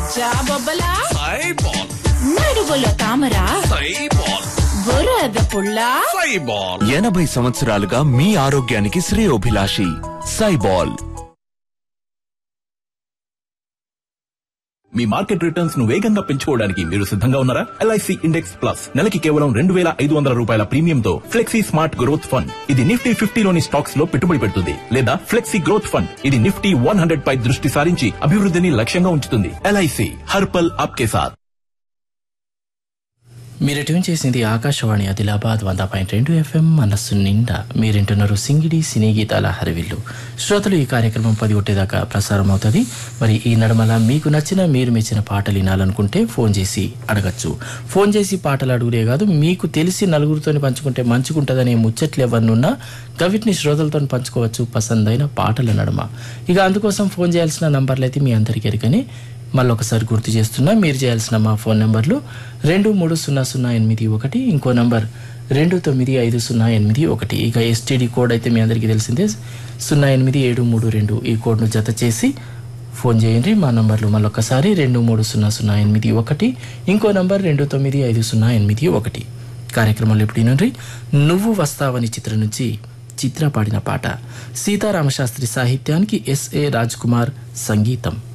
జాబొబ్బలా సైబాల్ నడువులో తామర సైబాల్ బురద పుల్ల సైబాల్ ఎనభై సంవత్సరాలుగా మీ ఆరోగ్యానికి శ్రేయోభిలాషి సైబాల్ మీ మార్కెట్ రిటర్న్స్ ను వేగంగా పెంచుకోవడానికి మీరు సిద్ధంగా ఉన్నారా ఎల్ఐసి ఇండెక్స్ ప్లస్ నెలకి కేవలం రెండు వేల ఐదు వందల రూపాయల ప్రీమియంతో ఫ్లెక్సీ స్మార్ట్ గ్రోత్ ఫండ్ ఇది నిఫ్టీ ఫిఫ్టీలోని స్టాక్స్ లో పెట్టుబడి పెడుతుంది లేదా ఫ్లెక్సీ గ్రోత్ ఫండ్ ఇది నిఫ్టీ వన్ హండ్రెడ్ పై దృష్టి సారించి అభివృద్ధిని లక్ష్యంగా ఉంచుతుంది ఎల్ఐసి హర్పల్ ఆప్కే సాథ్ మీరు ట్యూన్ చేసింది ఆకాశవాణి ఆదిలాబాద్ వంద పాయింట్ రెండు ఎఫ్ఎం మనస్సు నిండా మీరింటున్నారు సింగిడి సినీ గీతాల హరివిల్లు శ్రోతలు ఈ కార్యక్రమం పది కొట్టేదాకా ప్రసారం అవుతుంది మరి ఈ నడమల మీకు నచ్చిన మీరు మెచ్చిన పాటలు వినాలనుకుంటే ఫోన్ చేసి అడగచ్చు ఫోన్ చేసి పాటలు అడుగురే కాదు మీకు తెలిసి నలుగురితో పంచుకుంటే మంచుకుంటుందనే ముచ్చట్లు ఎవరినున్నా గవిటిని శ్రోతలతో పంచుకోవచ్చు పసందైన పాటల నడమ ఇక అందుకోసం ఫోన్ చేయాల్సిన నంబర్లు అయితే మీ అందరికీ ఎరుకని మళ్ళీ ఒకసారి గుర్తు చేస్తున్నా మీరు చేయాల్సిన మా ఫోన్ నెంబర్లు రెండు మూడు సున్నా సున్నా ఎనిమిది ఒకటి ఇంకో నంబర్ రెండు తొమ్మిది ఐదు సున్నా ఎనిమిది ఒకటి ఇక ఎస్టీడీ కోడ్ అయితే మీ అందరికీ తెలిసిందే సున్నా ఎనిమిది ఏడు మూడు రెండు ఈ కోడ్ను జత చేసి ఫోన్ చేయండి మా నంబర్లు మళ్ళొకసారి రెండు మూడు సున్నా సున్నా ఎనిమిది ఒకటి ఇంకో నంబర్ రెండు తొమ్మిది ఐదు సున్నా ఎనిమిది ఒకటి కార్యక్రమంలో ఇప్పుడు నుండి నువ్వు వస్తావని చిత్రం నుంచి చిత్ర పాడిన పాట సీతారామశాస్త్రి సాహిత్యానికి ఎస్ఏ రాజ్ కుమార్ సంగీతం